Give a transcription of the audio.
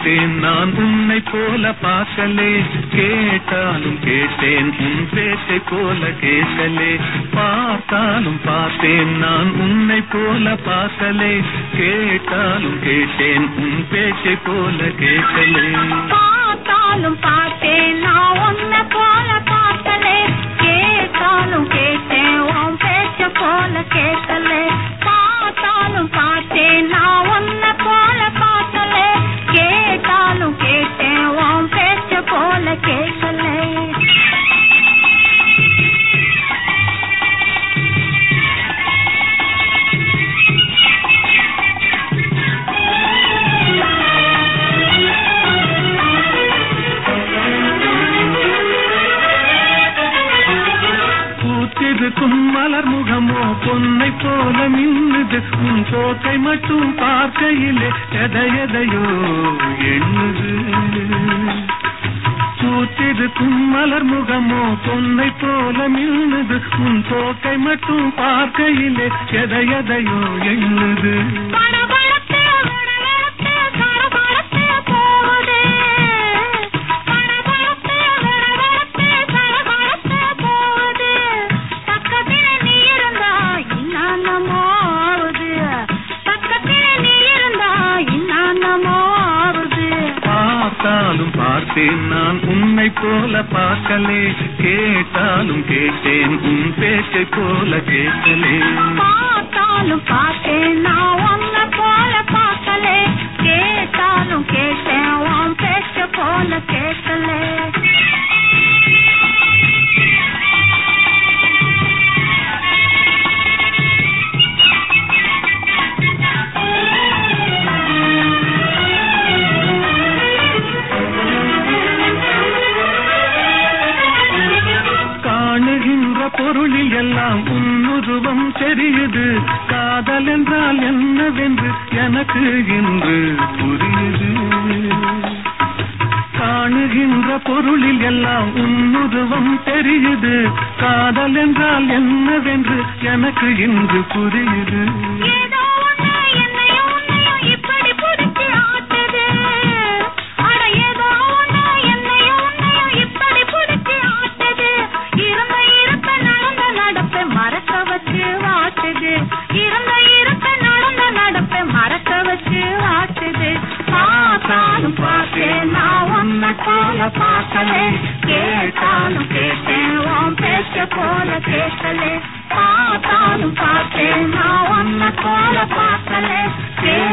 பார்த்தேன் நான் உன்னை போல பார்க்கலே கேட்டாலும் கேட்டேன் உன் பேச்சை போல கேட்கலே பார்த்தாலும் பார்த்தேன் நான் உன்னை போல பார்க்கலே கேட்டாலும் கேட்டேன் உன் பேச்சை போல கேட்கலே பார்த்தாலும் பார்த்தேன் நான் உன்னை போல பார்த்தலே கேட்டாலும் கேட்டேன் உன் பேச்ச போல கேட்கலே பார்த்தாலும் பார்த்தேன் நான் உன்னை போல பார்த்தலே கேட்டாலும் கேட்டேன் உன் பேச்ச போல கேட்கலே பூத்திருக்கும் மலர் முகமோ பொன்னை போல மின்னுது உன் போக்கை மட்டும் பார்க்கையிலே எதை எதையோ எண்ணுது பூத்திருக்கும் மலர் முகமோ பொன்னை போல மின்னுது உன் போக்கை மட்டும் பார்க்கையிலே எதை எதையோ எண்ணுது படபடத்து விடவிடத்து கரபரத்து போகுது படபடத்து விடவிடத்து கரபரத்து போகுது பக்கத்தில் நீ இருந்தா இன்னானமோ ஆகுது பக்கத்தில் நீ இருந்தா இன்னானமோ ஆகுது பார்த்தாலும் பார்த்தேன் நான் உன்னை போல பார்க்கலே கேட்டாலும் கேட்டேன் உன் பேச்சை போல கேட்கலே பார்த்தாலும் பார்த்தேன் நான் உன்னை போல பார்க்கலே கேட்டாலும் கேட்டேன் உன் பேச்ச போல கேட்கலே காணுகின்ற பொருளில் எல்லாம் உன்னுருவம் தெரியுது காதல் என்றால் என்னவென்று எனக்கு இன்று புரியுது காணுகின்ற பொருளில் எல்லாம் உன்னுருவம் தெரியுது காதல் என்றால் என்னவென்று எனக்கு இன்று புரியுது ஏதோ ஒண்ணு என்னையும் உன்னையும் இப்படி பிடிச்சு ஆட்டுது அட ஏதோ ஒண்ணு என்னையும் உன்னையும் இப்படி பிடிச்சு ஆட்டுது இருந்த இருப்ப நடந்த நடப்பை மறக்க வச்சு வாட்டுது இருந்த இருப்ப நடந்த நடப்பை மறக்க வச்சு வாட்டுது பார்த்தாலும் பார்த்தேன் நான் உன்னை போல பார்க்கலே கேட்டாலும் கேட்டேன் உன் பேச்ச போல கேட்கலே பார்த்தாலும் பார்த்தேன் நான் உன்னை போல பார்க்கலே